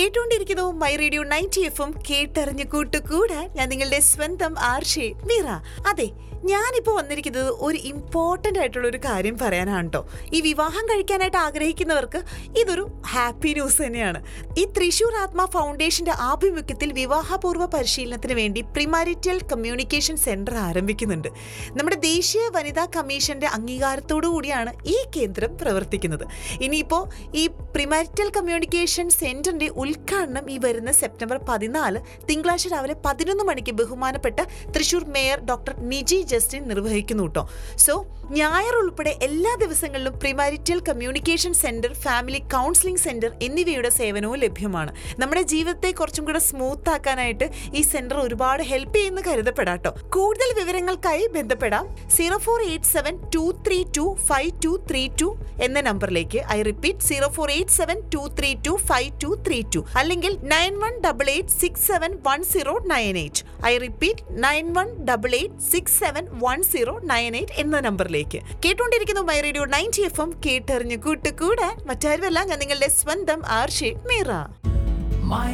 കേട്ടുകൊണ്ടിരിക്കുന്നു my radio ninety എഫും കേട്ടറിഞ്ഞ് കൂട്ടുകൂടാൻ ഞാൻ നിങ്ങളുടെ സ്വന്തം ആർഷേ മീറ അതെ ഞാനിപ്പോൾ വന്നിരിക്കുന്നത് ഒരു ഇമ്പോർട്ടൻ്റ് ആയിട്ടുള്ള ഒരു കാര്യം പറയാനാണ് കേട്ടോ ഈ വിവാഹം കഴിക്കാനായിട്ട് ആഗ്രഹിക്കുന്നവർക്ക് ഇതൊരു ഹാപ്പി ന്യൂസ് തന്നെയാണ് ഈ തൃശൂർ ആത്മ ഫൗണ്ടേഷന്റെ ആഭിമുഖ്യത്തിൽ വിവാഹപൂർവ്വ പരിശീലനത്തിന് വേണ്ടി പ്രിമാരിറ്റൽ കമ്മ്യൂണിക്കേഷൻ സെന്റർ ആരംഭിക്കുന്നുണ്ട് നമ്മുടെ ദേശീയ വനിതാ കമ്മീഷന്റെ അംഗീകാരത്തോടു കൂടിയാണ് ഈ കേന്ദ്രം പ്രവർത്തിക്കുന്നത് ഇനിയിപ്പോൾ ഈ പ്രിമാരിറ്റൽ കമ്മ്യൂണിക്കേഷൻ സെന്ററിന്റെ ഉദ്ഘാടനം ഈ വരുന്ന സെപ്റ്റംബർ പതിനാല് തിങ്കളാഴ്ച രാവിലെ പതിനൊന്ന് മണിക്ക് ബഹുമാനപ്പെട്ട Thrissur mayor doctor Niji Justin നിർവഹിക്കുന്നു കേട്ടോ സോ ഞായർ ഉൾപ്പെടെ എല്ലാ ദിവസങ്ങളിലും premarital communication centre family counselling centre എന്നിവയുടെ സേവനവും ലഭ്യമാണ് നമ്മുടെ ജീവിതത്തെ കുറച്ചും കൂടെ സ്മൂത്ത് ആക്കാനായിട്ട് ഈ സെന്റർ ഒരുപാട് ഹെൽപ്പ് ചെയ്യുന്ന കരുതപ്പെടാട്ടോ കൂടുതൽ വിവരങ്ങൾക്കായി ബന്ധപ്പെടാം zero four eight seven two three two five two three two എന്ന നമ്പറിലേക്ക് I repeat zero four eight seven two three two five two three two അല്ലെങ്കിൽ nine one double eight six seven one zero nine eight I repeat nine one double eight six seven one zero nine eight എന്ന നമ്പറിലേക്ക് കേട്ടുകൊണ്ടിരിക്കുന്നു my radio ninety F M കേട്ടറിഞ്ഞു കൂട്ടുകൂടാൻ മറ്റാരുമല്ല ഞാൻ നിങ്ങളുടെ സ്വന്തം ആർഷേ മീറ My